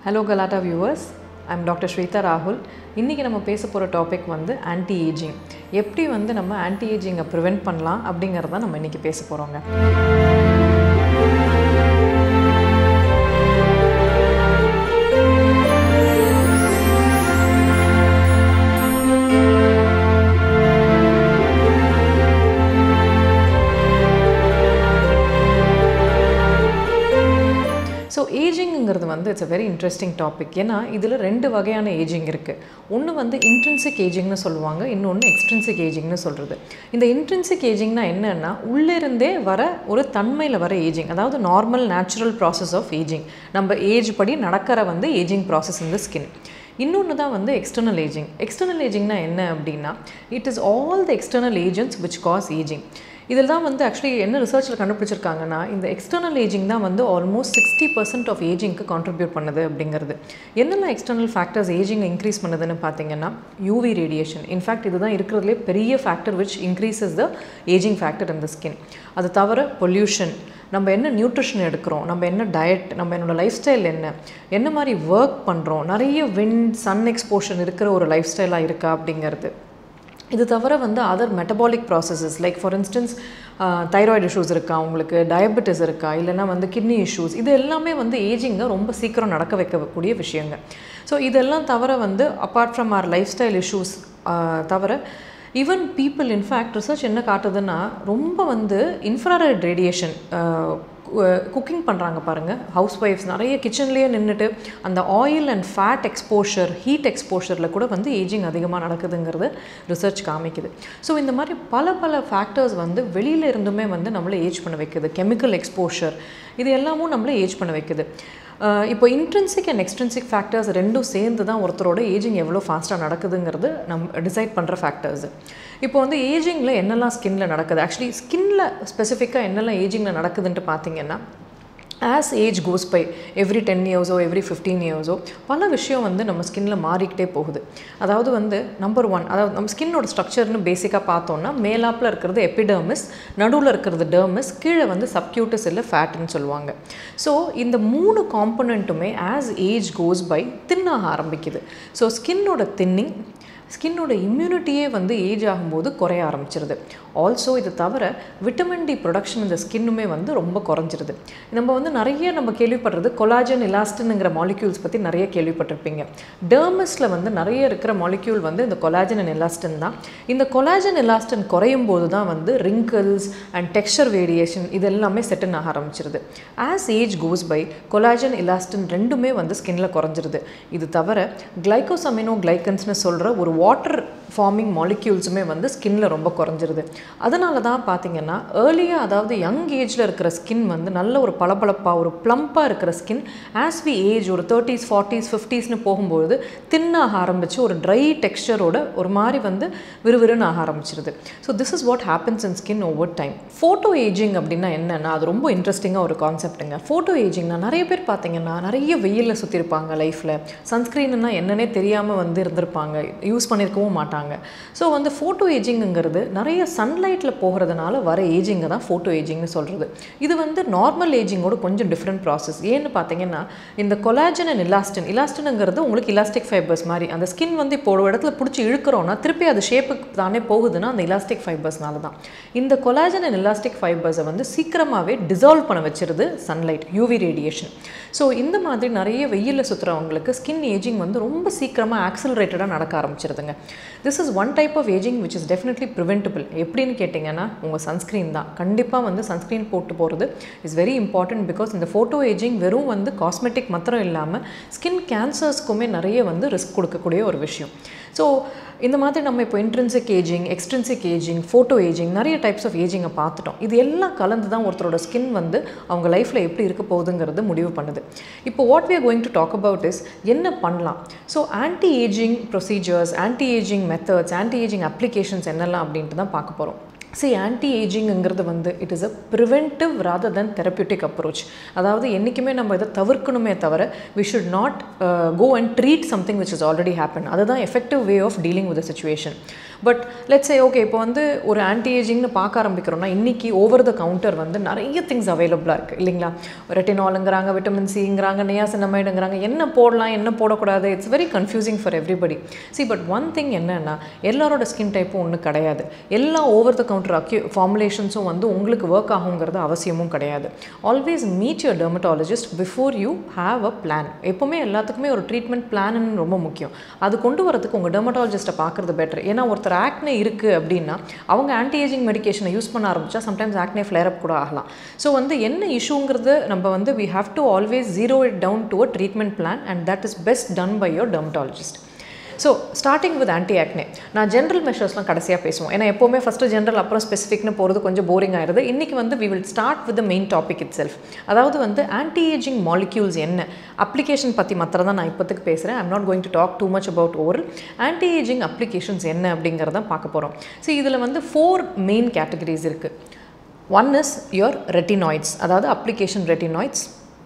hello கலாட்டா viewers I'm doctor Shweta ராகுல் இன்றைக்கி நம்ம பேச போகிற டாபிக் வந்து ஆன்டி ஏஜிங் எப்படி வந்து நம்ம ஆன்டி ஏஜிங்கை ப்ரிவெண்ட் பண்ணலாம் அப்படிங்கிறத நம்ம இன்றைக்கி பேச போகிறோங்க ஸோ ஏஜிங்கிறது வந்து it's a very interesting topic ஏன்னா இதில் ரெண்டு வகையான ஏஜிங் இருக்குது ஒன்று வந்து இன்ட்ரென்சிக் ஏஜிங்னு சொல்லுவாங்க இன்னொன்று எக்ஸ்ட்ரென்சிக் ஏஜிங்னு சொல்கிறது இந்த இன்ட்ரென்சிக் ஏஜிங்னா என்னென்னா உள்ளிருந்தே வர ஒரு தன்மையில் வர ஏஜிங் அதாவது normal natural process of aging நம்ம ஏஜ் படி நடக்கிற வந்து ஏஜிங் ப்ராசஸ் இந்த ஸ்கின் இன்னொன்று தான் வந்து எக்ஸ்டர்னல் ஏஜிங் எக்ஸ்டர்னல் ஏஜிங்னா என்ன அப்படின்னா it is all the external agents which cause aging இதில் தான் வந்து ஆக்சுவலி என்ன ரிசர்ச்சில் கண்டுபிடிச்சிருக்காங்கன்னா இந்த எக்ஸ்டர்னல் ஏஜிங் தான் வந்து ஆல்மோஸ்ட் சிக்ஸ்டி பர்சன்ட் ஆஃப் ஏஜிங்க்கு கான்ட்ரிபியூட் பண்ணுது அப்படிங்கிறது என்னெல்லாம் எக்ஸ்டர்னல் ஃபேக்டர்ஸ் ஏஜிங் இன்க்ரீஸ் பண்ணுதுன்னு பார்த்தீங்கன்னா யூவி ரேடியேஷன் இன்ஃபேக்ட் இதுதான் இருக்கிறதுலே பெரிய factor which increases the aging factor in the skin அது தவிர பொல்யூஷன் நம்ம என்ன நியூட்ரிஷன் எடுக்கிறோம் நம்ம என்ன டயட் நம்ம என்னோட லைஃப் ஸ்டைல் என்ன என்ன மாதிரி ஒர்க் பண்ணுறோம் நிறைய விண்ட் சன் எக்ஸ்போஷன் இருக்கிற ஒரு லைஃப் ஸ்டைலாக இருக்கா அப்படிங்கிறது இது தவிர வந்து other metabolic processes like for instance thyroid issues இருக்கா உங்களுக்கு டயபெட்டிஸ் இருக்கா இல்லைனா வந்து கிட்னி இஷ்யூஸ் இது எல்லாமே வந்து ஏஜிங்கை ரொம்ப சீக்கிரம் நடக்க வைக்கக்கூடிய விஷயங்க ஸோ இதெல்லாம் தவிர வந்து apart from our lifestyle issues தவிர ஈவன் பீப்புள் இன்ஃபேக்ட் ரிசர்ச் என்ன காட்டுதுன்னா ரொம்ப வந்து இன்ஃப்ராரெட் ரேடியேஷன் குக்கிங் பண்ணுறாங்க பாருங்கள் ஹவுஸ் ஒய்ஃப்ஸ் நிறைய கிச்சன்லேயே நின்றுட்டு அந்த oil and fat exposure heat எக்ஸ்போஷரில் கூட வந்து ஏஜிங் அதிகமாக நடக்குதுங்கிறது ரிசர்ச் காமிக்குது ஸோ இந்த மாதிரி பல பல ஃபேக்டர்ஸ் வந்து வெளியில் இருந்துமே வந்து நம்மளை ஏஜ் பண்ண வைக்குது கெமிக்கல் எக்ஸ்போஷர் இது எல்லாமும் நம்மளை ஏஜ் பண்ண வைக்குது இப்போ இன்ட்ரென்சிக் அண்ட் எக்ஸ்ட்ரென்சிக் ஃபேக்டர்ஸ் ரெண்டும் சேர்ந்து தான் ஒருத்தரோட ஏஜிங் எவ்வளோ ஃபாஸ்ட்டாக நடக்குதுங்கிறது நம்ம டிசைட் பண்ணுற ஃபேக்டர்ஸ் இப்போ வந்து ஏஜிங்கில் என்னெல்லாம் ஸ்கின்ல நடக்குது ஆக்சுவலி ஸ்கின்ல ஸ்பெசிஃபிக்காக என்னெல்லாம் ஏஜிங்கில் நடக்குதுன்ட்டு பார்த்தீங்கன்னா as age goes by every ten இயர்ஸோ எவ்ரி ஃபிஃப்டீன் இயர்ஸோ பல விஷயம் வந்து நம்ம ஸ்கின்ல மாறிக்கிட்டே போகுது அதாவது வந்து நம்பர் ஒன் அதாவது நம்ம ஸ்கின்னோட ஸ்ட்ரக்சர்னு பேசிக்காக பார்த்தோம்னா மேலாப்பில் இருக்கிறது எபிடர்மிஸ் நடுவில் இருக்கிறது டெர்மிஸ் கீழே வந்து சப்கியூட்டஸ் இல்லை ஃபேட்டுன்னு சொல்லுவாங்க ஸோ இந்த மூணு காம்பனண்ட்டுமே ஆஸ் ஏஜ் கோஸ் பை தின்னாக ஆரம்பிக்குது ஸோ ஸ்கின்னோட தின்னிங் ஸ்கின்னோட இம்யூனிட்டியே வந்து ஏஜ் ஆகும்போது குறைய ஆரம்பிச்சிருது ஆல்சோ இது தவிர விட்டமின் டி ப்ரொடக்ஷன் இந்த ஸ்கின்னுமே வந்து ரொம்ப குறைஞ்சிருது நம்ம வந்து நிறைய நம்ம கேள்விப்படுறது கொலாஜன் இலாஸ்டின்ங்கிற மாலிக்யூல்ஸ் பற்றி நிறைய கேள்விப்பட்டிருப்பீங்க டெர்மஸில் வந்து நிறைய இருக்கிற மாலிக்யூல் வந்து இந்த கொலாஜன் அண்ட் எலாஸ்டின் தான் இந்த கொலாஜன் எலாஸ்டின் குறையும் போது தான் வந்து ரிங்கிள்ஸ் அண்ட் டெக்ஸ்சர் வேரியேஷன் இது எல்லாமே செட்டின் ஆக ஆரம்பிச்சிருது as age goes by collagen elastin ரெண்டுமே வந்து ஸ்கின்ல குறைஞ்சிருது இது தவிர கிளைகோசமினோ கிளைக்கன்ஸ்னு சொல்கிற ஒரு வாட்டர் ஃபார்மிங் மாலிக்யூல்ஸுமே வந்து ஸ்கின்ல ரொம்ப குறைஞ்சிருது அதனால தான் பார்த்தீங்கன்னா ஏர்லியாக அதாவது யங் ஏஜில் இருக்கிற ஸ்கின் வந்து நல்ல ஒரு பளபளப்பாக ஒரு ப்ளம்பாக இருக்கிற ஸ்கின் ஆஸ் வி ஏஜ் ஒரு தேர்ட்டிஸ் ஃபார்ட்டிஸ் ஃபிஃப்டிஸ்னு போகும்போது தின்னாக ஆரம்பித்து ஒரு ட்ரை டெக்ஸ்டரோட ஒரு மாதிரி வந்து விறுவிறுன்னு ஆக ஆரம்பிச்சிருது so this is what happens in skin over time photo aging அப்படின்னா என்னென்னா அது ரொம்ப இன்ட்ரெஸ்டிங்காக ஒரு கான்செப்ட்டுங்க ஃபோட்டோ ஏஜிங்னா நிறைய பேர் பார்த்தீங்கன்னா நிறைய வெயிலில் சுற்றிருப்பாங்க லைஃப்பில் சன்ஸ்க்ரீன்னா என்னன்னே தெரியாமல் வந்து இருந்திருப்பாங்க யூஸ் பண்ணியிருக்கவும் மாட்டாங்க ஸோ வந்து ஃபோட்டோ ஏஜிங்குங்கிறது நிறைய சன்லைட்டில் போகிறதுனால வர ஏஜிங்கை தான் ஃபோட்டோ ஏஜிங்னு சொல்கிறது இது வந்து நார்மல் ஏஜிங்கோட கொஞ்சம் டிஃப்ரெண்ட் ப்ராசஸ் ஏன்னு பார்த்தீங்கன்னா இந்த கொலாஜன் அண்ட் இலாஸ்டின் இலாஸ்டினுங்கிறது உங்களுக்கு இலாஸ்டிக் ஃபைபர்ஸ் மாதிரி அந்த ஸ்கின் வந்து இப்போ ஒரு இடத்துல பிடிச்சி இழுக்கிறோன்னா திருப்பி அது ஷேப்புக்கு தானே போகுதுன்னா அந்த இலாஸ்டிக் ஃபைபர்ஸ்னால தான் இந்த கொலாஜன் அண்ட் இலாஸ்டிக் ஃபைபர்ஸை வந்து சீக்கிரமாகவே டிசால்வ் பண்ண வச்சிருது சன்லைட் யூவி ரேடியேஷன் ஸோ இந்த மாதிரி நிறைய வெயிலில் சுற்றுறவங்களுக்கு ஸ்கின் ஏஜிங் வந்து ரொம்ப சீக்கிரமாக ஆக்சலரேட்டடாக நடக்க ஆரம்பிச்சிருதுங்க this is one type of aging which is definitely preventable எப்படின்னு கேட்டிங்கன்னா உங்கள் சன்ஸ்க்ரீன் தான் கண்டிப்பாக வந்து சன்ஸ்க்ரீன் போட்டு போகிறது இஸ் வெரி இம்பார்ட்டன்ட் பிகாஸ் இந்த ஃபோட்டோ ஏஜிங் வெறும் வந்து காஸ்மெட்டிக் மாத்திரம் இல்லாமல் ஸ்கின் கேன்சர்ஸ்க்குமே நிறைய வந்து ரிஸ்க் கொடுக்கக்கூடிய ஒரு விஷயம் ஸோ இந்த மாதிரி நம்ம இப்போ intrinsic aging extrinsic aging photo aging நிறைய டைப்ஸ் ஆஃப் ஏஜிங்கை பார்த்துட்டோம் இது எல்லாம் கலந்து தான் ஒருத்தரோட ஸ்கின் வந்து அவங்க லைஃப்பில் எப்படி இருக்க போகுதுங்கிறது முடிவு பண்ணுது இப்போ what we are going to talk about is என்ன பண்ணலாம் so anti aging procedures anti aging methods anti aging applications என்னெல்லாம் அப்படின்ட்டு தான் பார்க்க போகிறோம் சி ஆன்டி ஏஜிங்கிறது வந்து it is a preventive rather than therapeutic approach அதாவது என்றைக்குமே நம்ம இதை தவிர்க்கணுமே தவிர we should not go and treat something which is already happen அதுதான் effective way of dealing with situation but let's say okay இப்போ வந்து ஒரு ஆன்டி ஏஜிங்னு பார்க்க ஆரம்பிக்கிறோம்னா இன்றைக்கி ஓவர் த கவுண்டர் வந்து நிறைய திங்ஸ் அவைலபிளாக இருக்குது இல்லைங்களா ரெட்டினாலுங்கிறாங்க விட்டமின் சிங்கிறாங்க நியாசினமைடுங்கிறாங்க என்ன போடலாம் என்ன போடக்கூடாது it's very confusing for everybody see but one thing என்னென்னா எல்லாரோட ஸ்கின் டைப்பும் ஒன்றும் கிடையாது எல்லா ஓவர் த கவுண்டர் அக்யூ ஃபார்முலேஷன்ஸும் வந்து உங்களுக்கு ஒர்க் ஆகுங்கிறது அவசியமும் கிடையாது always meet your dermatologist before you have a plan எப்போவுமே எல்லாத்துக்குமே ஒரு ட்ரீட்மெண்ட் பிளான்னு ரொம்ப முக்கியம் அது கொண்டு வரதுக்கு உங்கள் டெர்மட்டாலஜிஸ்ட்டை பார்க்குறது பெட்டர் ஏன்னா ஒருத்தர் ஆக்னே இருக்குது அப்படின்னா அவங்க ஆன்டி ஏஜிங் மெடிகேஷனை யூஸ் பண்ண ஆரம்பித்தா சம்டைம்ஸ் ஆக்னே ஃப்ளேர் அப் கூட ஆகலாம் ஸோ வந்து என்ன இஷ்யூங்கிறது நம்ம வந்து we have to always zero it down to a treatment plan and that is best done by your dermatologist so starting with anti acne நான் ஜென்ரல் மெஷர்ஸ்லாம் கடைசியாக பேசுவோம் ஏன்னா எப்போவுமே ஃபஸ்ட்டு ஜென்ரல் அப்புறம் ஸ்பெசிஃபிக்னு போகிறது கொஞ்சம் போரிங் ஆயிருது இன்றைக்கி வந்து we will start with the main topic itself அதாவது வந்து ஆன்டி ஏஜிங் மாலிக்யூல்ஸ் என்ன அப்ளிகேஷன் பற்றி மாத்திரம் தான் நான் இப்போத்துக்கு பேசுகிறேன் I'm not going to talk too much about oral anti aging applications என்ன அப்படிங்கிறத பார்க்க போகிறோம் ஸோ இதில் வந்து ஃபோர் மெயின் கேட்டகரிஸ் இருக்குது ஒன் இஸ் யுவர் ரெட்டினாய்ட்ஸ் அதாவது application retinoids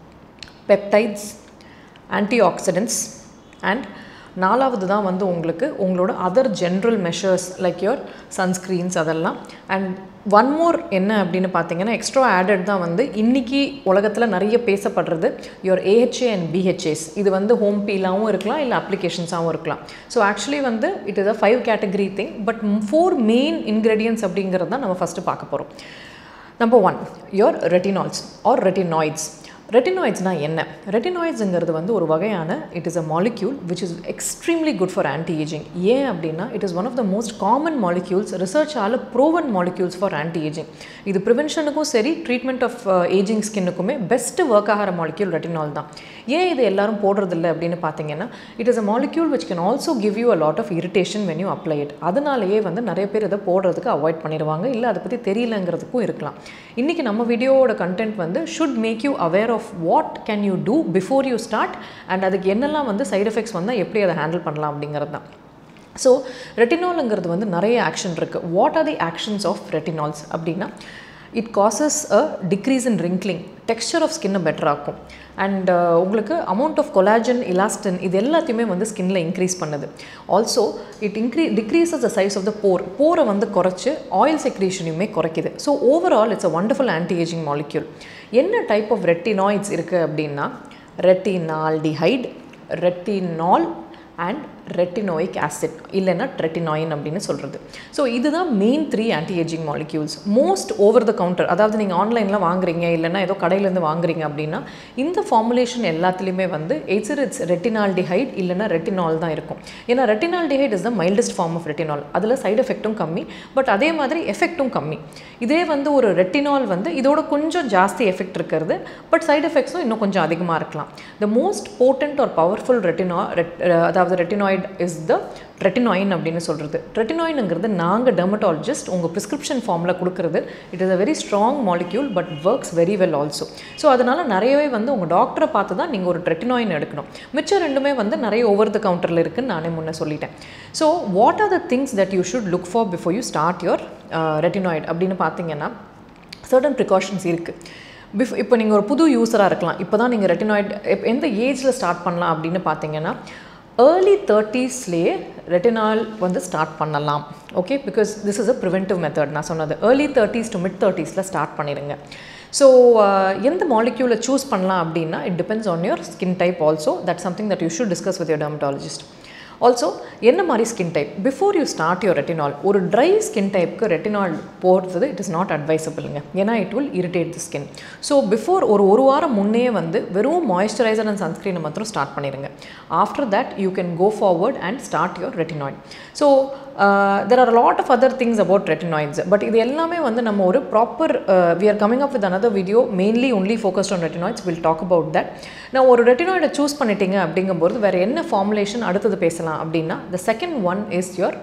peptides antioxidants and நாலாவது தான் வந்து உங்களுக்கு உங்களோட other general measures like your sunscreens அதெல்லாம் அண்ட் ஒன் மோர் என்ன அப்படின்னு பார்த்தீங்கன்னா எக்ஸ்ட்ரா ஆடட் தான் வந்து இன்றைக்கி உலகத்தில் நிறைய பேசப்படுறது யுவர் ஏஹெச்ஏ அண்ட் பிஹெச்ஏஸ் இது வந்து ஹோம் பீலாகவும் இருக்கலாம் இல்லை அப்ளிகேஷன்ஸாகவும் இருக்கலாம் ஸோ ஆக்சுவலி வந்து it is a five category thing but four main ingredients அப்படிங்கிறது தான் நம்ம ஃபஸ்ட்டு பார்க்க போகிறோம் number one your retinols or retinoids ரெட்டினாய்ட்ஸ்னால் என்ன ரெட்டினாய்ட்ஸுங்கிறது வந்து ஒரு வகையான it is a molecule which is extremely good for anti aging ஏன் அப்படின்னா it is one of the most common molecules ரிசர்ச்சால் ப்ரோவன் molecules for anti aging இது ப்ரிவென்ஷனுக்கும் சரி ட்ரீட்மெண்ட் ஆஃப் ஏஜிங் ஸ்கின்னுக்குமே பெஸ்ட்டு ஒர்க் ஆகிற மாலிக்யூல் ரெட்டினால் தான் ஏன் இது எல்லாரும் போடுறதில்ல அப்படின்னு பார்த்தீங்கன்னா it is a molecule which can also give you a lot of irritation when you apply it அதனாலேயே வந்து நிறைய பேர் இதை போடுறதுக்கு அவாய்ட் பண்ணிடுவாங்க இல்லை அதை பற்றி தெரியலங்கிறதுக்கும் இருக்கலாம் இன்றைக்கி நம்ம வீடியோவோட கண்டென்ட் வந்து should make you aware of what can you do before you start and அதுக்கு என்னெல்லாம் வந்து சைட் எஃபெக்ட்ஸ் வந்தால் எப்படி அதை ஹேண்டில் பண்ணலாம் அப்படிங்கிறது தான் ஸோ ரெட்டினாலுங்கிறது வந்து நிறைய ஆக்ஷன் இருக்குது what are the actions of retinols அப்படின்னா it causes a decrease in wrinkling texture of ஸ்கின்னை பெட்டர் ஆக்கும் அண்ட் உங்களுக்கு அமௌண்ட் ஆஃப் கொலாஜன் இலாஸ்டின் இது எல்லாத்தையுமே வந்து ஸ்கின்ல இன்க்ரீஸ் பண்ணுது also it increase decreases the size of the pore போரை வந்து குறைச்சி ஆயில் செக்ரேஷனையுமே குறைக்குது so overall it's a wonderful anti ageing molecule என்ன டைப் ஆஃப் ரெட்டினாய்ட்ஸ் இருக்குது அப்படின்னா retinaldehyde retinol and retinoic acid இல்லைன்னா ட்ரெட்டினாயின் அப்படின்னு சொல்கிறது ஸோ இதுதான் main three anti aging molecules most over the counter அதாவது நீங்கள் ஆன்லைனில் வாங்குறீங்க இல்லைன்னா ஏதோ கடையிலேருந்து வாங்குறீங்க அப்படின்னா இந்த ஃபார்முலேஷன் எல்லாத்துலேயுமே வந்து எய்ட்ஸர் இட்ஸ் ரெட்டினால்டிஹைட் இல்லைன்னா ரெட்டினால் தான் இருக்கும் ஏன்னா retinaldehyde is the mildest form of retinol அதில் சைடு எஃபெக்ட்டும் கம்மி பட் அதே மாதிரி எஃபெக்ட்டும் கம்மி இதே வந்து ஒரு ரெட்டினால் வந்து இதோட கொஞ்சம் ஜாஸ்தி எஃபெக்ட் இருக்கிறது பட் சைடு எஃபெக்ட்ஸும் இன்னும் கொஞ்சம் அதிகமாக இருக்கலாம் the most potent or powerful retina அதாவது ரெட்டினாய்ட் இஸ் த ட்ரெட்டினாயின் அப்படின்னு சொல்கிறது ட்ரெட்டினாயினுங்கிறது நாங்கள் டெர்மட்டாலஜிஸ்ட் உங்கள் ப்ரிஸ்கிரிப்ஷன் ஃபார்மில் கொடுக்குறது it is a very strong molecule but works very well also so அதனால் நிறையவே வந்து உங்கள் டாக்டரை பார்த்து தான் நீங்கள் ஒரு ட்ரெட்டினாயின் எடுக்கணும் மிச்சம் ரெண்டுமே வந்து நிறைய ஓவர் த கவுண்டரில் இருக்குன்னு நானே முன்னே சொல்லிட்டேன் so what are the things that you should look for before you start your retinoid அப்படின்னு பார்த்தீங்கன்னா சர்டன் ப்ரிகாஷன்ஸ் இருக்குது பிஃப் இப்போ நீங்கள் ஒரு புது யூஸராக இருக்கலாம் இப்போ தான் நீங்கள் ரெட்டினாய்ட் எந்த ஏஜில் ஸ்டார்ட் பண்ணலாம் அப்படின்னு பார்த்தீங்கன்னா ஏர்லி தேர்ட்டிஸ்லேயே ரெட்டினால் வந்து ஸ்டார்ட் பண்ணலாம் okay because this is a preventive method நான் சொன்னது ஏர்லி தேர்ட்டிஸ் டு மிட் தேர்ட்டிஸில் ஸ்டார்ட் பண்ணிடுங்க ஸோ எந்த மாலிக்யூலை சூஸ் பண்ணலாம் அப்படின்னா it depends on your skin type also that something that you should discuss with your dermatologist also என்ன மாதிரி skin type before you start your retinol ஒரு dry skin டைப்புக்கு ரெட்டினால் போடுறது இட் இஸ் நாட் அட்வைசபிளுங்க ஏன்னா it will irritate the skin so before ஒரு ஒரு வாரம் முன்னே வந்து வெறும் மாய்ஸ்சரைசர் அண்ட் சன்ஸ்க்ரீனை மாத்திரம் ஸ்டார்ட் பண்ணிடுங்க after that you can go forward and start your retinoid so there are lot of other things about retinoids but இது எல்லாமே வந்து நம்ம ஒரு proper we are coming up with another video mainly only focused on retinoids will talk about that நான் ஒரு ரெட்டினாய்டை choose பண்ணிட்டீங்க அப்படிங்கும்போது வேறு என்ன ஃபார்முலேஷன் அடுத்தது பேசலாம் அப்படின்னா the second one is your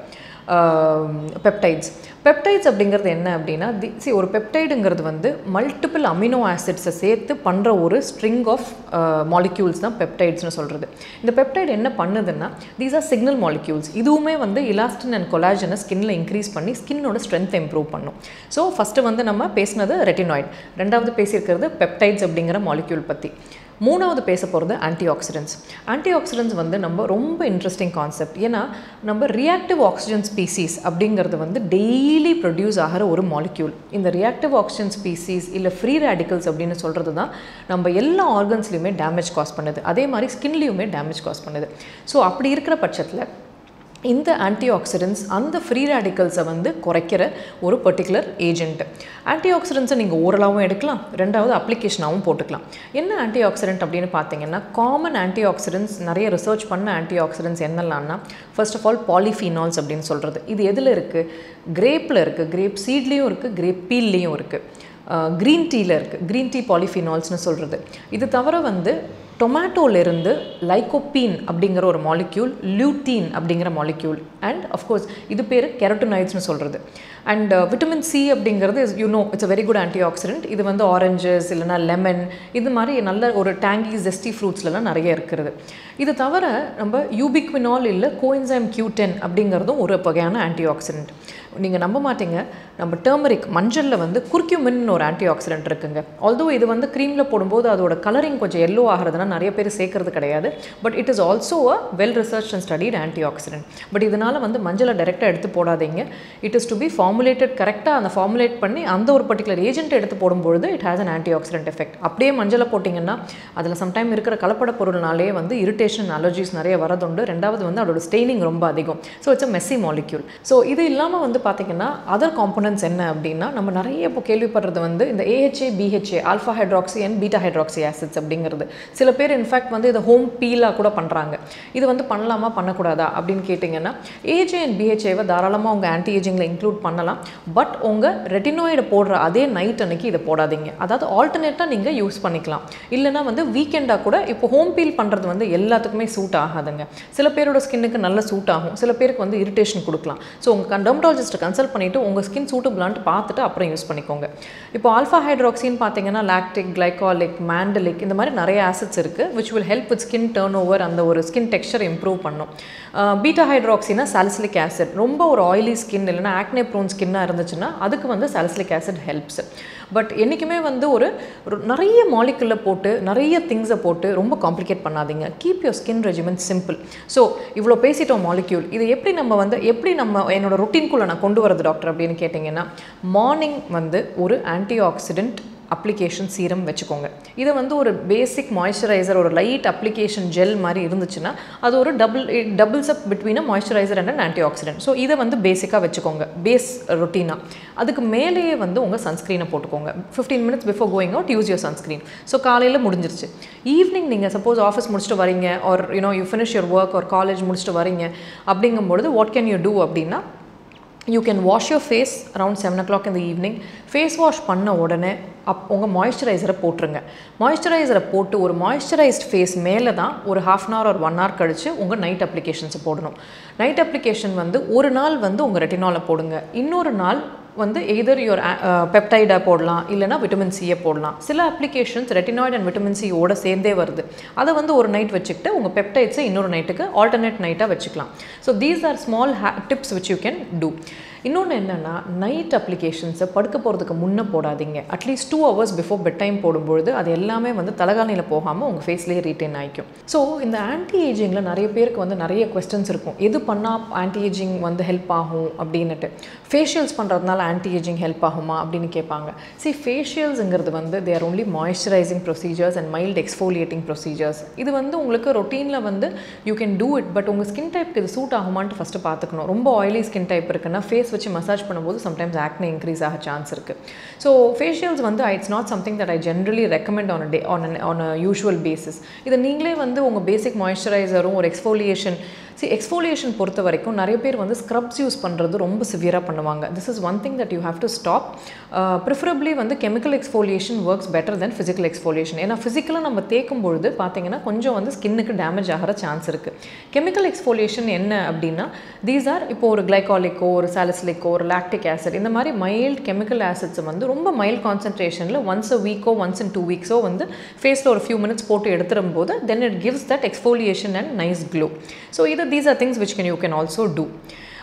peptides peptides அப்படிங்கிறது என்ன அப்படின்னா தி சி ஒரு பெப்டைடுங்கிறது வந்து மல்டிபிள் அமினோ ஆசிட்ஸை சேர்த்து பண்ணுற ஒரு ஸ்ட்ரிங் ஆஃப் மாலிக்யூல்ஸ் தான் பெப்டைட்ஸ்னு சொல்கிறது இந்த பெப்டைட் என்ன பண்ணுதுன்னா தீஸ் ஆர் சிக்னல் மாலிக்யூல்ஸ் இதுவுமே வந்து இலாஸ்டின் அண்ட் கொலாஜனை ஸ்கின்ல இன்க்ரீஸ் பண்ணி ஸ்கின்னோட ஸ்ட்ரென்த் இம்ப்ரூவ் பண்ணும் ஸோ ஃபஸ்ட்டு வந்து நம்ம பேசினது ரெட்டினாய்ட் ரெண்டாவது பேசியிருக்கிறது பெப்டைட்ஸ் அப்படிங்கிற மாலிக்யூல் பற்றி மூணாவது பேச போகிறது ஆன்டி ஆக்சிடென்ட்ஸ் ஆன்டி ஆக்சிடென்ட்ஸ் வந்து நம்ம ரொம்ப இன்ட்ரெஸ்டிங் கான்செப்ட் ஏன்னா நம்ம ரியாக்டிவ் ஆக்சிஜன் ஸ்பீசிஸ் அப்படிங்கிறது வந்து டெய்லி ப்ரொடியூஸ் ஆகிற ஒரு மாலிக்யூல் இந்த ரியாக்டிவ் ஆக்சிஜன் ஸ்பீசிஸ் இல்லை ஃப்ரீ ரேடிக்கல்ஸ் அப்படின்னு சொல்கிறது தான் நம்ம எல்லா ஆர்கன்ஸ்லையுமே டேமேஜ் காஸ் பண்ணுது அதே மாதிரி ஸ்கின்லேயுமே டேமேஜ் காஸ் பண்ணுது ஸோ அப்படி இருக்கிற பட்சத்தில் இந்த ஆன்டி ஆக்சிடென்ட்ஸ் அந்த ஃப்ரீ ரேடிக்கல்ஸை வந்து குறைக்கிற ஒரு பர்டிகுலர் ஏஜென்ட் ஆன்டி ஆக்சிடென்ட்ஸை நீங்கள் ஓரலாகவும் எடுக்கலாம் ரெண்டாவது அப்ளிகேஷனாகவும் போட்டுக்கலாம் என்ன ஆன்டி ஆக்சிடென்ட் அப்படின்னு பார்த்தீங்கன்னா காமன் ஆன்டி ஆக்சிடென்ட்ஸ் நிறைய ரிசர்ச் பண்ண ஆன்டி ஆக்சிடென்ட்ஸ் என்னெல்லாம்னா ஃபர்ஸ்ட் ஆஃப் ஆல் பாலிஃபீனால்ஸ் அப்படின்னு சொல்கிறது இது எதில் இருக்குது கிரேப்பில் இருக்குது கிரேப் சீட்லேயும் இருக்குது கிரேப் பீல்லேயும் இருக்குது க்ரீன் டீயில் இருக்குது க்ரீன் டீ பாலிஃபினால்ஸ்னு சொல்கிறது இது தவிர வந்து டொமேட்டோலேருந்து லைகோப்பீன் அப்படிங்கிற ஒரு மாலிக்யூல் லியூட்டீன் அப்படிங்கிற மாலிக்யூல் அண்ட் அஃப்கோர்ஸ் இது பேர் கெரட்டோனைட்ஸ்னு சொல்கிறது அண்ட் விட்டமின் சி அப்படிங்கிறது you know it's a very good antioxidant இது வந்து ஆரஞ்சஸ் இல்லைனா லெமன் இது மாதிரி நல்ல ஒரு டேங்கி ஜெஸ்டி ஃப்ரூட்ஸ்லலாம் நிறைய இருக்கிறது இது தவிர நம்ம யூபிக்வினால் இல்லை கோயின்சைம் கியூடென் அப்படிங்கிறதும் ஒரு வகையான ஆன்டி ஆக்சிடென்ட் நீங்கள் நம்ப மாட்டீங்க நம்ம டர்மரிக் மஞ்சளில் வந்து குர்க்யூமின் ஒரு ஆன்டி ஆக்சிடென்ட் இருக்குங்க ஆல்தோ இது வந்து க்ரீமில் போடும்போது அதோட கலரிங் கொஞ்சம் எல்லோ ஆகிறதுனா நிறைய பேர் சேர்க்கறது கிடையாது but it is also a well research and studied antioxidant but இதனால் வந்து மஞ்சளை டைரெக்டாக எடுத்து போடாதீங்க it is to be formulated கரெக்டாக அந்த ஃபார்முலேட் பண்ணி அந்த ஒரு பர்டிகுலர் ஏஜென்ட் எடுத்து போடும்பொழுது it has an antioxidant effect அப்படியே மஞ்சளை போட்டிங்கன்னா அதில் சம்டைம் இருக்கிற கலப்பட பொருள்னாலே வந்து இரிட்டேஷன் அலர்ஜிஸ் நிறைய வரதுண்டு ரெண்டாவது வந்து அதோட ஸ்டெய்னிங் ரொம்ப அதிகம் so it's a messy molecule so இது இல்லாமல் வந்து பார்த்தீங்கன்னா அதர் காம்பனன்ட்ஸ் என்ன அப்படின்னா நம்ம நிறைய இப்போ கேள்விப்படுறது வந்து இந்த AHA BHA alpha hydroxy and beta hydroxy acids அப்படிங்கிறது சில பேர் இன்ஃபேக்ட் வந்து இதை ஹோம் பீலாக கூட பண்ணுறாங்க இது வந்து பண்ணலாமா பண்ணக்கூடாதா அப்படின்னு கேட்டிங்கன்னா ஏஜே அண்ட் பிஹெச்ஏவை தாராளமாக உங்கள் ஆன்டி ஏஜிங்கில் இன்க்ளூட் பண்ணலாம் பட் உங்கள் ரெட்டினாய்டு போடுற அதே நைட் அன்னைக்கு இதை போடாதீங்க அதாவது ஆல்டர்னேட்டாக நீங்கள் யூஸ் பண்ணிக்கலாம் இல்லைனா வந்து வீக்கெண்டாக கூட இப்போ ஹோம் பீல் பண்ணுறது வந்து எல்லாத்துக்குமே சூட் ஆகாதுங்க சில பேரோட ஸ்கின்னுக்கு நல்ல சூட் ஆகும் சில பேருக்கு வந்து இரிட்டேஷன் கொடுக்கலாம் ஸோ உங்கள் டெர்மட்டாலஜிஸ்ட்டை கன்சல்ட் பண்ணிவிட்டு உங்கள் ஸ்கின் சூட்டபிளான்ட்டு பார்த்துட்டு அப்புறம் யூஸ் பண்ணிக்கோங்க இப்போ ஆல்ஃபா ஹைட்ராக்சின்னு பார்த்தீங்கன்னா லாக்டிக் கிளைகாலிக் மேண்டலிக் இந்த மாதிரி நிறைய ஆசிட்ஸ் இருக்குது which will help with skin turn over அந்த ஒரு ஸ்கின் டெக்ஸ்சர் இம்ப்ரூவ் பண்ணும் பீட்டா ஹைட்ராக்சினா சாலிசிலிக் ஆசிட் ரொம்ப ஒரு ஆயிலி ஸ்கின் இல்லைனா ஆக்னே ப்ரோன் ஸ்கின்னாக இருந்துச்சுன்னா அதுக்கு வந்து சாலிசிலிக் ஆசிட் ஹெல்ப்ஸ் பட் என்றைக்குமே வந்து ஒரு நிறைய மாலிகுலில் போட்டு நிறைய திங்ஸை போட்டு ரொம்ப காம்ப்ளிகேட் பண்ணாதீங்க keep your skin regiment simple so இவ்வளோ பேசிட்டோம் மாலிக்யூல் இது எப்படி நம்ம வந்து எப்படி நம்ம என்னோட ரொட்டீன்குள்ளே நான் கொண்டு வரது டாக்டர் அப்படின்னு கேட்டிங்கன்னா மார்னிங் வந்து ஒரு ஆன்டி ஆக்சிடென்ட் அப்ளிகேஷன் சீரம் வச்சுக்கோங்க இதை வந்து ஒரு பேசிக் மாய்ஸ்சரைசர் ஒரு லைட் அப்ளிகேஷன் ஜெல் மாதிரி இருந்துச்சுன்னா அது ஒரு double doubles up between a moisturiser and and antioxidant so இதை வந்து பேசிக்காக வச்சுக்கோங்க பேஸ் ரொட்டீனாக அதுக்கு மேலேயே வந்து உங்கள் சன்ஸ்க்ரீனை போட்டுக்கோங்க fifteen minutes before going out use your sunscreen so காலையில் முடிஞ்சிருச்சு ஈவினிங் நீங்கள் சப்போஸ் ஆஃபீஸ் முடிச்சுட்டு வரீங்க or you know you finish your work ஒரு காலேஜ் முடிச்சுட்டு வரீங்க அப்படிங்கும்பொழுது வாட் கேன் யூ டூ அப்படின்னா you can wash your face around seven o'clock இந்த ஈவினிங் ஃபேஸ் வாஷ் பண்ண உடனே அப் உங்கள் மாய்ஸ்சரைசரை போட்டுருங்க மாய்ஸ்சரைசரை போட்டு ஒரு மாய்ஸ்சரைஸ்ட் ஃபேஸ் மேலே தான் ஒரு ஹாஃப் அன் ஹவர் ஒரு ஒன் ஹவர் கழித்து உங்கள் நைட் அப்ளிகேஷன்ஸை போடணும் நைட் அப்ளிகேஷன் வந்து ஒரு நாள் வந்து உங்கள் ரெட்டினாலை போடுங்க இன்னொரு நாள் வந்து எதர் யோர் பெப்டைடை போடலாம் இல்லைனா விட்டமின் சியை போடலாம் சில அப்ளிகேஷன்ஸ் ரெட்டினாய்டு அண்ட் விட்டமின் சியோட சேர்ந்தே வருது அதை வந்து ஒரு நைட் வச்சுக்கிட்டு உங்கள் பெப்டைட்ஸை இன்னொரு நைட்டுக்கு ஆல்டர்னேட் நைட்டாக வச்சுக்கலாம் so these are small uh tips which you can do இன்னொன்று என்னென்னா நைட் அப்ளிகேஷன்ஸை படுக்க போகிறதுக்கு முன்னே போடாதீங்க atleast two hours before bed time போடும்பொழுது அது எல்லாமே வந்து தலகாணியில் போகாமல் உங்கள் ஃபேஸ்லேயே ரீட்டைன் ஆகிக்கும் ஸோ இந்த ஆன்டி ஏஜிங்கில் நிறைய பேருக்கு வந்து நிறைய கொஸ்டின்ஸ் இருக்கும் எது பண்ணால் ஆன்டி ஏஜிங் வந்து ஹெல்ப் ஆகும் அப்படின்னுட்டு ஃபேஷியல்ஸ் பண்ணுறதுனால ஆன்டி ஏஜிங் ஹெல்ப் ஆகுமா அப்படின்னு கேட்பாங்க சி ஃபேஷியல்ஸுங்கிறது வந்து they're only moisturising procedures and mild exfoliating procedures இது வந்து உங்களுக்கு ரொட்டீனில் வந்து you can do it but உங்கள் ஸ்கின் டைப்க்கு இது சூட் ஆகுமான்ட்டு ஃபஸ்ட்டு பார்த்துக்கணும் ரொம்ப ஆயிலி ஸ்கின் டைப் இருக்குன்னா ஃபேஸ் ஃபேஸ் வச்சு மசாஜ் பண்ணும்போது சம்டைம்ஸ் ஆக்னே இன்க்ரீஸ் ஆக சான்ஸ் இருக்குது ஸோ ஃபேஷியல்ஸ் வந்து it's not something that I generally recommend on day on on a usual basis இதை நீங்களே வந்து உங்கள் பேசிக் மாய்ஸ்சரைசரும் ஒரு எக்ஸ்ஃபோலியேஷன் சி எக்ஸ்ஃபோலியேஷன் பொறுத்த வரைக்கும் நிறைய பேர் வந்து ஸ்க்ரப்ஸ் யூஸ் பண்ணுறது ரொம்ப சிவியராக பண்ணுவாங்க this is one thing that you have to stop preferably வந்து chemical exfoliation works better than physical exfoliation ஏன்னா ஃபிசிக்கலாக நம்ம தேக்கும் பொழுது பார்த்தீங்கன்னா கொஞ்சம் வந்து ஸ்கின்னுக்கு டேமேஜ் ஆகிற சான்ஸ் இருக்குது கெமிக்கல் எக்ஸ்ஃபோலியேஷன் என்ன அப்படின்னா தீஸ் ஆர் இப்போ ஒரு கிளைகாலிக்கோ ஒரு சாலிசிலிக்கோ ஒரு லாக்டிக் ஆசிட் இந்த மாதிரி மைல்ட் கெமிக்கல் ஆசிட்ஸ் வந்து ரொம்ப மைல்ட் கான்சன்ட்ரேஷனில் ஒன்ஸ் அ வீக்கோ ஒன்ஸ் இன் டூ வீக்ஸோ வந்து ஃபேஸில் ஒரு ஃபியூ மினிட்ஸ் போட்டு எடுத்துடும் போது then it gives that exfoliation and nice glow so இது these are things which can you can also do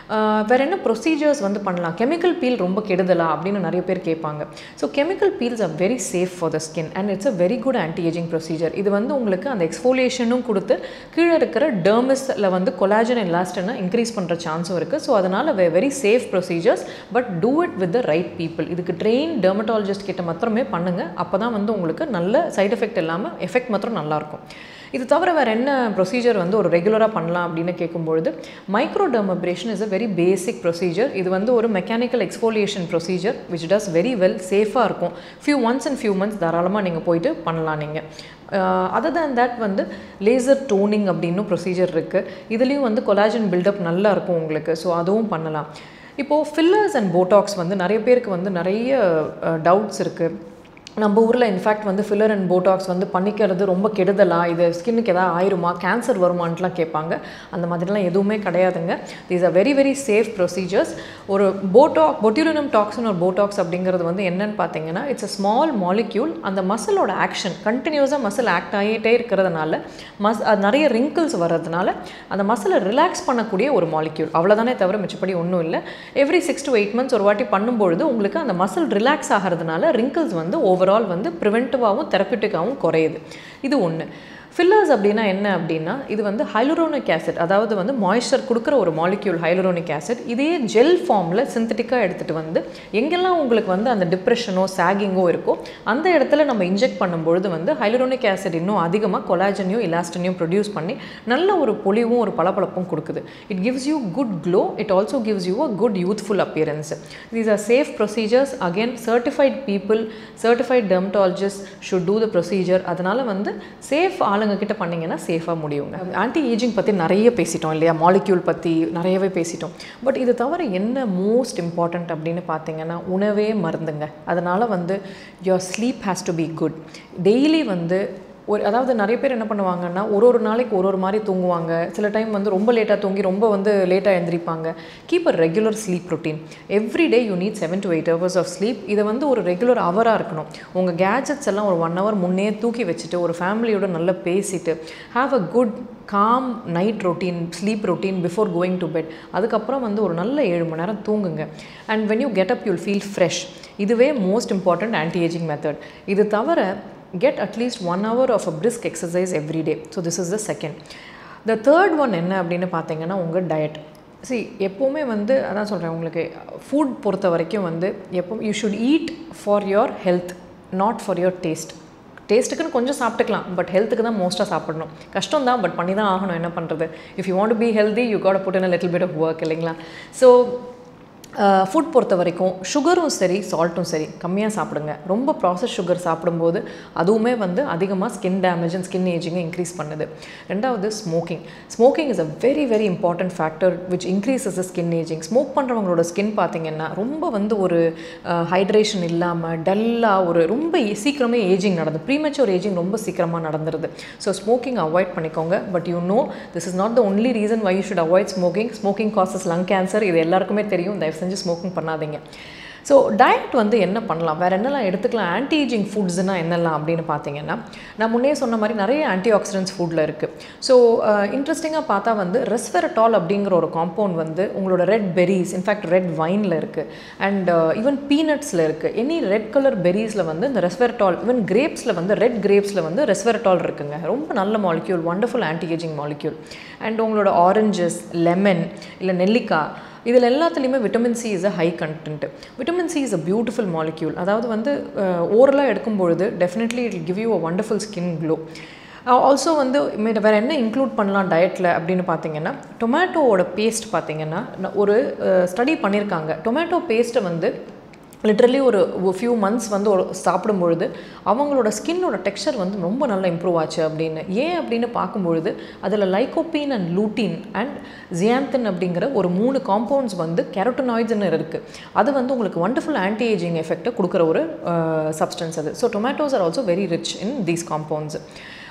வேறு என்ன ப்ரொசீஜர்ஸ் வந்து பண்ணலாம் கெமிக்கல் பீல் ரொம்ப கெடுதலா அப்படின்னு நிறைய பேர் கேட்பாங்க so chemical peels are very safe for the skin and it's a very good anti ageing procedure இது வந்து உங்களுக்கு அந்த எக்ஸ்ஃபோலியேஷனும் கொடுத்து கீழே இருக்கிற டெர்மிஸில் வந்து கொலாஜன் எலாஸ்டனை இன்க்ரீஸ் பண்ணுற சான்ஸும் இருக்குது ஸோ அதனால் very safe procedures but do it with the right people இதுக்கு ட்ரெயின் டெர்மட்டாலஜிஸ்ட் கிட்ட மாத்திரமே பண்ணுங்கள் அப்போ தான் வந்து உங்களுக்கு நல்ல சைடு எஃபெக்ட் இல்லாமல் எஃபெக்ட் மாத்திரம் நல்லாயிருக்கும் இது தவிர வேறு என்ன ப்ரொசீஜர் வந்து ஒரு ரெகுலராக பண்ணலாம் அப்படின்னு கேட்கும்பொழுது microdermabrasion is a very basic procedure இது வந்து ஒரு mechanical exfoliation procedure which does very well சேஃபாக இருக்கும் few once and few months தாராளமாக நீங்கள் போயிட்டு பண்ணலாம் நீங்கள் அதர் தேன் தேட் வந்து லேசர் டோனிங் அப்படின்னு ப்ரொசீஜர் இருக்குது இதுலேயும் வந்து கொலாஜன் பில்டப் நல்லா இருக்கும் உங்களுக்கு ஸோ அதுவும் பண்ணலாம் இப்போது ஃபில்லர்ஸ் அண்ட் போட்டாக்ஸ் வந்து நிறைய பேருக்கு வந்து நிறைய டவுட்ஸ் இருக்குது நம்ம ஊரில் இன்ஃபேக்ட் வந்து ஃபில்லர் அண்ட் போட்டாக்ஸ் வந்து பண்ணிக்கிறது ரொம்ப கெடுதலா இது ஸ்கின்னுக்கு எதாவது ஆயிருமா கேன்சர் வருமான்ட்டுலாம் கேட்பாங்க அந்த மாதிரிலாம் எதுவுமே கிடையாதுங்க these are very very safe procedures ஒரு போட்டாக் பொட்யூலினம் டாக்ஸின் ஒரு போட்டாக்ஸ் அப்படிங்கிறது வந்து என்னன்னு பார்த்தீங்கன்னா இட்ஸ் அ ஸ்மால் மாலிக்யூல் அந்த மசிலோட ஆக்ஷன் கண்டினியூஸாக மசில் ஆக்ட் ஆகிட்டே இருக்கிறதுனால மஸ் அது நிறைய ரிங்கிள்ஸ் வர்றதுனால அந்த மசிலை ரிலாக்ஸ் பண்ணக்கூடிய ஒரு மாலிக்யூல் அவ்வளோதானே தவிர மிச்சப்படி ஒன்றும் இல்லை every six to eight months ஒரு வாட்டி பண்ணும்பொழுது உங்களுக்கு அந்த மசில் ரிலாக்ஸ் ஆகிறதுனால ரிங்கிள்ஸ் வந்து ஓவரால் வந்து ப்ரிவென்டிவாகவும் தெரப்பிட்டிக்காகவும் குறையுது இது ஒன்று ஃபில்லர்ஸ் அப்படின்னா என்ன அப்படின்னா இது வந்து ஹைலரோனிக் ஆசிட் அதாவது வந்து மாய்ஸ்சர் கொடுக்குற ஒரு மாலிக்யூல் ஹைலரோனிக் ஆசிட் இதையே ஜெல் ஃபார்மில் சிந்தட்டிக்காக எடுத்துகிட்டு வந்து எங்கெல்லாம் உங்களுக்கு வந்து அந்த டிப்ரெஷனோ சாகிங்கோ இருக்கோ அந்த இடத்துல நம்ம இன்ஜெக்ட் பண்ணும்பொழுது வந்து ஹைலரோனிக் ஆசிட் இன்னும் அதிகமாக கொலாஜனையும் இலாஸ்டனையும் ப்ரொடியூஸ் பண்ணி நல்ல ஒரு பொலிவும் ஒரு பளபளப்பும் கொடுக்குது it gives you good glow it also gives you a good youthful appearance these are safe procedures again certified people certified dermatologist should do the procedure அதனால் வந்து சேஃப் ஆளுங்க கிட்ட பண்ணிங்கன்னா சேஃபாக முடியுங்க ஆன்டி ஏஜிங் பற்றி நிறைய பேசிட்டோம் இல்லையா மாலிக்யூல் பற்றி நிறையவே பேசிட்டோம் பட் இது தவிர என்ன மோஸ்ட் இம்பார்ட்டண்ட் அப்படின்னு பார்த்தீங்கன்னா உணவே மருந்துங்க அதனால் வந்து your sleep has to be good daily வந்து ஒரு அதாவது நிறைய பேர் என்ன பண்ணுவாங்கன்னா ஒரு ஒரு நாளைக்கு ஒரு ஒரு மாதிரி தூங்குவாங்க சில டைம் வந்து ரொம்ப லேட்டாக தூங்கி ரொம்ப வந்து லேட்டாக எழுந்திரிப்பாங்க keep a regular sleep routine every day you need seven to eight hours of sleep இதை வந்து ஒரு ரெகுலர் ஹவராக இருக்கணும் உங்கள் கேஜெட்ஸ் எல்லாம் ஒரு ஒன் ஹவர் முன்னே தூக்கி வச்சுட்டு ஒரு ஃபேமிலியோட நல்லா பேசிட்டு have a good calm night routine sleep routine before going to bed அதுக்கப்புறம் வந்து ஒரு நல்ல ஏழு மணி நேரம் தூங்குங்க and when you get up you'll feel fresh இதுவே most important anti ageing method இது தவிர get at least one hour of a brisk exercise every day so this is the second the third one என்ன அப்படின்னு பார்த்தீங்கன்னா உங்கள் diet C எப்போவுமே வந்து அதான் சொல்கிறேன் உங்களுக்கு ஃபுட் பொறுத்த வரைக்கும் வந்து எப்போ you should eat for your health not for your taste டேஸ்ட்டுக்குன்னு கொஞ்சம் சாப்பிட்டுக்கலாம் பட் ஹெல்த்துக்கு தான் மோஸ்ட்டாக சாப்பிடணும் கஷ்டம் தான் பட் பண்ணி தான் ஆகணும் என்ன பண்ணுறது if you want be healthy you got put in a little bit of work இல்லைங்களா ஸோ ஃபுட் பொறுத்த வரைக்கும் சுகரும் சரி சால்ட்டும் சரி கம்மியாக சாப்பிடுங்க ரொம்ப ப்ராசஸ் சுகர் சாப்பிடும்போது அதுவுமே வந்து அதிகமாக ஸ்கின் டேமேஜ் அண்ட் ஸ்கின் ஏஜிங்கை இன்க்ரீஸ் பண்ணுது ரெண்டாவது smoking smoking is a very very important factor which increases skin ageing smoke பண்ணுறவங்களோட ஸ்கின் பார்த்தீங்கன்னா ரொம்ப வந்து ஒரு ஹைட்ரேஷன் இல்லாமல் டல்லாக ஒரு ரொம்ப சீக்கிரமே ஏஜிங் நடந்து ப்ரீமெச்சூர் ஏஜிங் ரொம்ப சீக்கிரமாக நடந்துருது ஸோ ஸ்மோக்கிங் அவாய்ட் பண்ணிக்கோங்க but you know this is not the only reason why you should avoid smoking smoking causes lung cancer இது எல்லாருக்குமே தெரியும் தயவு செஞ்சு ஸ்மோக்கிங் பண்ணாதீங்க ஸோ டயட் வந்து என்ன பண்ணலாம் வேறு என்னெல்லாம் எடுத்துக்கலாம் ஆன்டி ஏஜிங் ஃபுட்ஸ்னால் என்னெல்லாம் அப்படின்னு பார்த்தீங்கன்னா நான் முன்னே சொன்ன மாதிரி நிறைய ஆன்டி ஆக்சிடென்ட்ஸ் ஃபுட்டில் இருக்குது ஸோ இன்ட்ரெஸ்டிங்காக பார்த்தா வந்து ரெஸ்வெரட்டால் அப்படிங்கிற ஒரு காம்பவுண்ட் வந்து உங்களோட ரெட் பெரிஸ் இன்ஃபேக்ட் ரெட் வைனில் இருக்குது அண்ட் ஈவன் பீனட்ஸில் இருக்குது எனி ரெட் கலர் பெரிஸில் வந்து இந்த ரெஸ்வெரட்டால் ஈவன் கிரேப்ஸில் வந்து ரெட் கிரேப்ஸில் வந்து ரெஸ்வெரட்டால் இருக்குங்க ரொம்ப நல்ல molecule wonderful anti ageing molecule and உங்களோட ஆரஞ்சஸ் லெமன் இல்லை நெல்லிக்காய் இதில் எல்லாத்துலேயுமே vitamin C is a high content vitamin C is a beautiful molecule அதாவது வந்து ஓரலாக எடுக்கும்பொழுது definitely it give you a wonderful skin glow also வந்து வேறு என்ன இன்க்ளூட் பண்ணலாம் டயட்டில் அப்படின்னு பார்த்தீங்கன்னா டொமேட்டோவோட பேஸ்ட் பார்த்தீங்கன்னா ஒரு ஸ்டடி பண்ணியிருக்காங்க டொமேட்டோ பேஸ்ட்டை வந்து லிட்ரலி ஒரு ஃபியூ மந்த்ஸ் வந்து ஒரு சாப்பிடும்பொழுது அவங்களோட ஸ்கின்னோட டெக்ஸ்சர் வந்து ரொம்ப நல்லா இம்ப்ரூவ் ஆச்சு அப்படின்னு ஏன் அப்படின்னு பார்க்கும்பொழுது அதில் lycopene and lutein and zeaxanthin அப்படிங்கிற ஒரு மூணு காம்பவுண்ட்ஸ் வந்து கெரோட்டனாய்ட்ஸ்னு இருக்குது அது வந்து உங்களுக்கு வண்டர்ஃபுல் ஆன்டி ஏஜிங் எஃபெக்டை கொடுக்குற ஒரு சப்ஸ்டன்ஸ் அது so tomatoes are also very rich in these compounds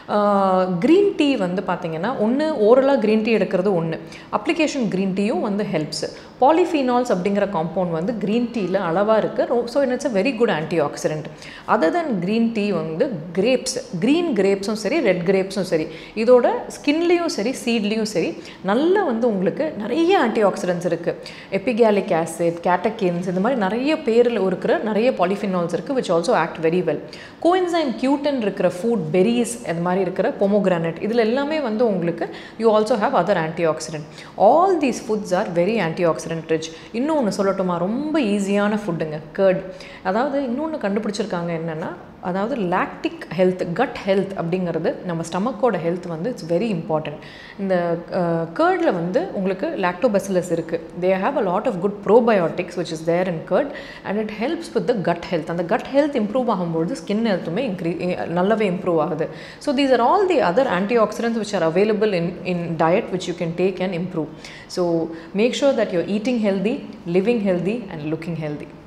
green tea வந்து பார்த்தீங்கன்னா ஒன்று ஓரலாக க்ரீன் டீ எடுக்கிறது ஒன்று அப்ளிகேஷன் க்ரீன் டீயும் வந்து ஹெல்ப்ஸ் பாலிஃபீனால்ஸ் அப்படிங்கிற காம்பவுண்ட் வந்து க்ரீன் டீயில் அளவாக இருக்குது so it's a very good antioxidant other than green tea வந்து கிரேப்ஸ் க்ரீன் கிரேப்ஸும் சரி ரெட் கிரேப்ஸும் சரி இதோட ஸ்கின்லேயும் சரி சீட்லேயும் சரி நல்ல வந்து உங்களுக்கு நிறைய ஆன்டி ஆக்சிடென்ட்ஸ் இருக்குது எபிகேலிக் ஆசிட் கேட்டகின்ஸ் இந்த மாதிரி நிறைய பேரில் இருக்கிற நிறைய பாலிஃபினால்ஸ் இருக்குது which also act very well coenzyme Q ten இருக்கிற ஃபுட் பெரிஸ் அது மாதிரி இருக்கிற பொமோகிரானட் இதில் எல்லாமே வந்து உங்களுக்கு you also have other antioxidant all these foods are very antioxidant rich இன்னொன்று சொல்லட்டுமா ரொம்ப ஈஸியான ஃபுட்டுங்க கர்ட் அதாவது இன்னொன்று கண்டுபிடிச்சிருக்காங்க என்னென்னா அதாவது லாக்டிக் ஹெல்த் கட் ஹெல்த் அப்படிங்கிறது நம்ம ஸ்டமக்கோட ஹெல்த் வந்து இட்ஸ் வெரி இம்பார்ட்டன்ட் இந்த கேர்டில் வந்து உங்களுக்கு லாக்டோபெசிலஸ் இருக்குது they have a lot of good probiotics which is there in curd and it helps with the gut health அந்த கட் ஹெல்த் இம்ப்ரூவ் ஆகும்போது ஸ்கின் ஹெல்த்துமே இன்க்ரீ நல்லாவே இம்ப்ரூவ் ஆகுது so these are all the other antioxidants which are available in in diet which you can take and improve so make sure that your eating healthy living healthy and looking healthy